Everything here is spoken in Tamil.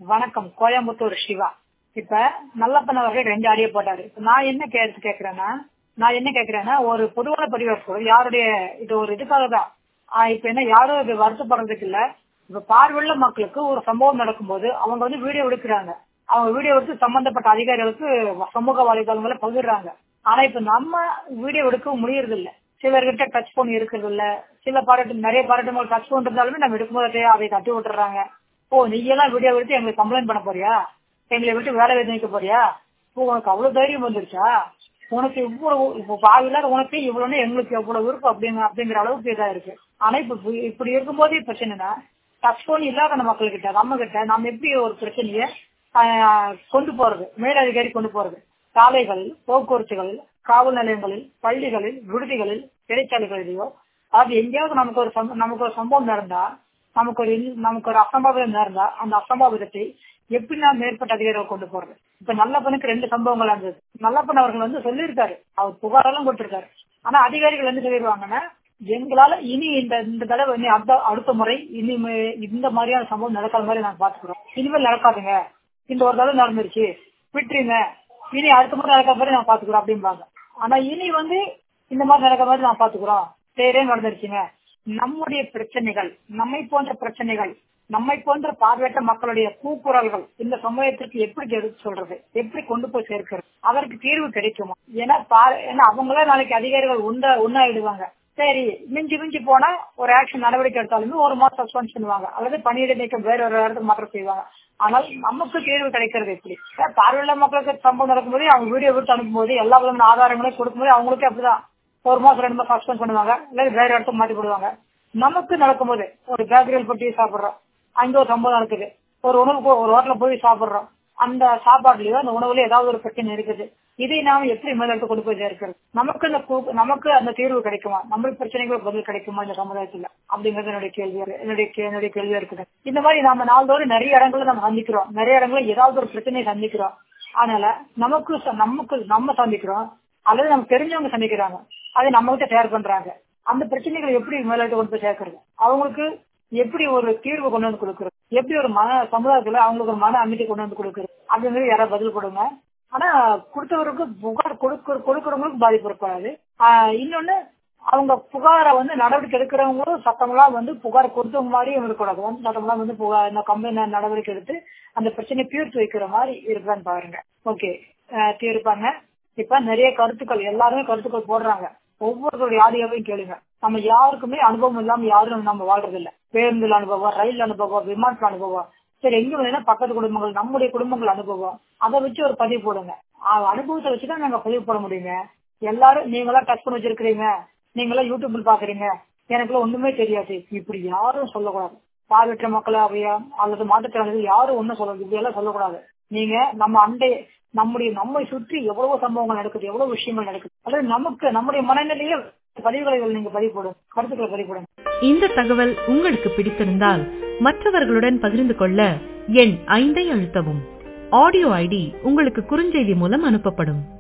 வணக்கம் கோயம்புத்தூர் சிவா இப்ப நல்லப்பன் அவர்கள் ரெண்டு ஆடியோ போட்டாரு இப்ப நான் என்ன கேட்டு கேக்குறேன்னா நான் என்ன கேக்குறேன்னா ஒரு பொதுவான பதிவு யாருடைய இது ஒரு இதுக்காக தான் ஆஹ் இப்ப என்ன யாரும் இது வருத்தப்படுறதுக்கு இல்ல இப்ப பார்வையுள்ள மக்களுக்கு ஒரு சம்பவம் நடக்கும்போது அவங்க வந்து வீடியோ எடுக்கிறாங்க அவங்க வீடியோ எடுத்து சம்பந்தப்பட்ட அதிகாரிகளுக்கு சமூக வலைதளங்களை பகிர்றாங்க ஆனா இப்ப நம்ம வீடியோ எடுக்க முடியறது இல்ல சிலர்கிட்ட டச் போன் இருக்கிறது இல்ல சில பாராட்டு நிறைய பாராட்டு டச் போன் இருந்தாலுமே நம்ம எடுக்கும்போது அதை தட்டி விட்டுறாங்க ஓ நீ எல்லாம் வீடியோ எடுத்து எங்களுக்கு கம்ப்ளைண்ட் பண்ண போறியா எங்களை விட்டு வேலை வேலை நிக்க போறியா இப்போ உனக்கு அவ்வளவு தைரியம் வந்துருச்சா உனக்கு இவ்வளவு இப்போ பாவில உனக்கு இவ்வளவுன்னு எங்களுக்கு எவ்வளவு இருக்கு அப்படிங்க அப்படிங்கிற அளவுக்கு இதா இருக்கு ஆனா இப்ப இப்படி இருக்கும்போது பிரச்சனைனா டச் போன் இல்லாத நம்ம மக்கள்கிட்ட நம்ம கிட்ட நம்ம எப்படி ஒரு பிரச்சனைய கொண்டு போறது மேலதிகாரி கொண்டு போறது சாலைகள் போக்குவரத்துகள் காவல் நிலையங்களில் பள்ளிகளில் விடுதிகளில் சிறைச்சாலைகளிலேயோ அது எங்கேயாவது நமக்கு ஒரு நமக்கு ஒரு சம்பவம் நடந்தா நமக்கு ஒரு நமக்கு ஒரு அசம்பாவிதம் நடந்தா அந்த அசம்பாவிதத்தை எப்படி நான் மேற்பட்ட அதிகாரிகள் கொண்டு போறது இப்ப நல்லப்பனுக்கு ரெண்டு சம்பவங்கள் இருந்தது நல்லப்பன் அவர்கள் வந்து சொல்லியிருக்காரு அவர் புகாரெல்லாம் கொடுத்திருக்காரு ஆனா அதிகாரிகள் வந்து சொல்லிடுவாங்கன்னா எங்களால இனி இந்த இந்த தடவை இனி அடுத்த அடுத்த முறை இனி இந்த மாதிரியான சம்பவம் நடக்காத மாதிரி நாங்க பாத்துக்கிறோம் இனிமேல் நடக்காதுங்க இந்த ஒரு தடவை நடந்துருச்சு விட்டுருங்க இனி அடுத்த முறை நடக்காத மாதிரி நான் பாத்துக்கிறோம் அப்படிம்பாங்க ஆனா இனி வந்து இந்த மாதிரி நடக்கிற மாதிரி நான் பாத்துக்கிறோம் சரியே நடந்துருச்சுங்க நம்முடைய பிரச்சனைகள் நம்மை போன்ற பிரச்சனைகள் நம்மை போன்ற பார்வையற்ற மக்களுடைய கூக்குரல்கள் இந்த சமூகத்திற்கு எப்படி எடுத்து சொல்றது எப்படி கொண்டு போய் சேர்க்கிறது அதற்கு தீர்வு கிடைக்குமா ஏன்னா ஏன்னா அவங்களே நாளைக்கு அதிகாரிகள் உண்ட உண்ணாயிடுவாங்க சரி மிஞ்சி மிஞ்சி போனா ஒரு ஆக்ஷன் நடவடிக்கை எடுத்தாலுமே ஒரு மாசம் சஸ்பெண்ட் பண்ணுவாங்க அல்லது பணியிட நீக்கம் வேற ஒரு இடத்துக்கு மாற்றம் செய்வாங்க ஆனால் நமக்கு தீர்வு கிடைக்கிறது எப்படி பார்வையுள்ள மக்களுக்கு சம்பவம் நடக்கும்போது அவங்க வீடியோ விட்டு அனுப்பும்போது எல்லா விதமான ஆதாரங்களையும் கொடுக்கும்போது அவங்களுக்கே அப்படிதான் ஒரு மாசம் ரெண்டு மாசம் சஸ்பெண்ட் பண்ணுவாங்க இல்ல வேற இடத்துக்கு மாத்தி போடுவாங்க நமக்கு நடக்கும்போது ஒரு பேக்கரியில் போய் சாப்பிடுறோம் அங்க ஒரு சம்பவம் நடக்குது ஒரு உணவுக்கு ஒரு ஹோட்டல போய் சாப்பிடுறோம் அந்த சாப்பாடுலயோ அந்த உணவுல ஏதாவது ஒரு பிரச்சனை இருக்குது இதை நாம எப்படி மேலெடுத்து கொண்டு போய் சேர்க்கிறது நமக்கு அந்த நமக்கு அந்த தீர்வு கிடைக்குமா நம்ம பிரச்சனைகளுக்கு பதில் கிடைக்குமா இந்த சமுதாயத்துல அப்படிங்கறது என்னுடைய கேள்வி என்னுடைய என்னுடைய கேள்வியா இருக்குது இந்த மாதிரி நாம நாள்தோறும் நிறைய இடங்கள்ல நம்ம சந்திக்கிறோம் நிறைய இடங்கள்ல ஏதாவது ஒரு பிரச்சனையை சந்திக்கிறோம் அதனால நமக்கு நமக்கு நம்ம சந்திக்கிறோம் அல்லது நமக்கு தெரிஞ்சவங்க சந்திக்கிறாங்க அதை நம்ம கிட்ட ஷேர் பண்றாங்க அந்த பிரச்சனைகளை எப்படி மேலெடுத்து கொண்டு போய் சேர்க்கறது அவங்களுக்கு எப்படி ஒரு தீர்வு கொண்டு வந்து கொடுக்கறது எப்படி ஒரு மன சமுதாயத்துல அவங்களுக்கு ஒரு மன அமைதி கொண்டு வந்து கொடுக்கறது அப்படிங்கிறது யாராவது பதில் கொடுங்க ஆனா கொடுத்தவருக்கு புகார் கொடுக்க கொடுக்கறவங்களுக்கு பாதிப்பு இருக்காது இன்னொன்னு அவங்க புகாரை வந்து நடவடிக்கை எடுக்கிறவங்களும் சட்டமெல்லாம் வந்து புகார் கொடுத்தவங்க மாதிரியும் இருக்கக்கூடாது வந்து சட்டமெல்லாம் வந்து புகார் இந்த கம்பெனி நடவடிக்கை எடுத்து அந்த பிரச்சனையை தீர்த்து வைக்கிற மாதிரி இருக்கான்னு பாருங்க ஓகே தீர்ப்பாங்க இப்ப நிறைய கருத்துக்கள் எல்லாருமே கருத்துக்கள் போடுறாங்க ஒவ்வொருத்தருடைய ஆடியோவையும் கேளுங்க நம்ம யாருக்குமே அனுபவம் இல்லாம யாரும் நம்ம வாழ்றது இல்ல பேருந்துல அனுபவம் ரயில் அனுபவம் விமானத்துல அனுபவம் சரி எங்க வேணா பக்கத்து குடும்பங்கள் நம்முடைய குடும்பங்கள் அனுபவம் அதை வச்சு ஒரு பதிவு போடுங்க அனுபவத்தை வச்சுதான் நாங்க பதிவு போட முடியுங்க எல்லாரும் நீங்களா டச் பண்ணி வச்சிருக்கிறீங்க நீங்களா யூடியூப்ல பாக்குறீங்க எனக்குலாம் ஒண்ணுமே தெரியாது இப்படி யாரும் சொல்லக்கூடாது பார்வையற்ற மக்களாவையா அல்லது மாற்றுத்திறனாளிகள் யாரும் ஒண்ணும் சொல்ல இப்படி எல்லாம் சொல்லக்கூடாது நீங்க நம்ம அண்டை நம்முடைய நம்மை சுற்றி எவ்வளவு சம்பவங்கள் நடக்குது எவ்வளவு விஷயங்கள் நடக்குது அதாவது நமக்கு நம்முடைய மனநிலையே பதிவுகளை நீங்க பதிவு போடும் கருத்துக்களை பதிவு போடுங்க இந்த தகவல் உங்களுக்கு பிடித்திருந்தால் மற்றவர்களுடன் பகிர்ந்து கொள்ள எண் ஐந்தை அழுத்தவும் ஆடியோ ஐடி உங்களுக்கு குறுஞ்செய்தி மூலம் அனுப்பப்படும்